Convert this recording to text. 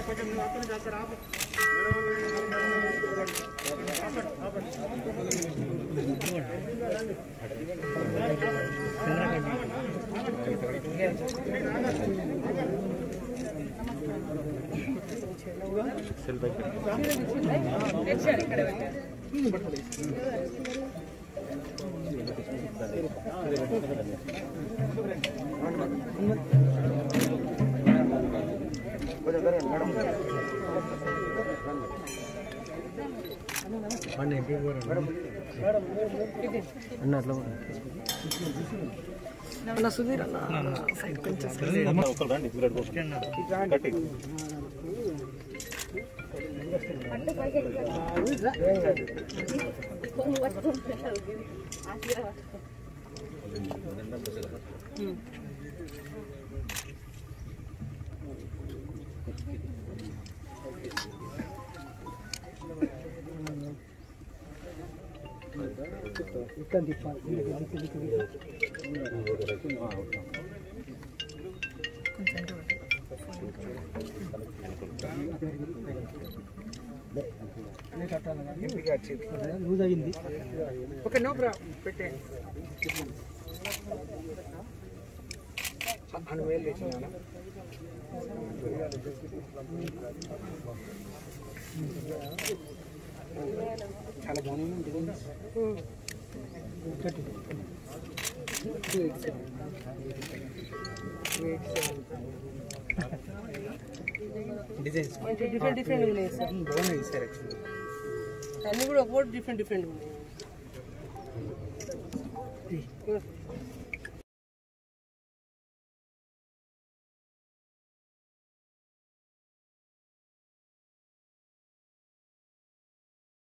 అన్న అట్లా అన్న సుధీర్ అన్న సైడ్ కొంచెం లూజ్ అయింది ఓకే నో ప్రా పెట్టే అను వేలు తెచ్చినా చాలా బాగానే ఉంటుంది ఒకటి two eight seven two eight seven designs different different ఉన్నాయి సార్ బాగున్నాయి సార్ యాక్చువల్లీ అన్ని కూడా ఒక్కొక్కటి డిఫరెంట్ డిఫరెంట్ ఉన్నాయి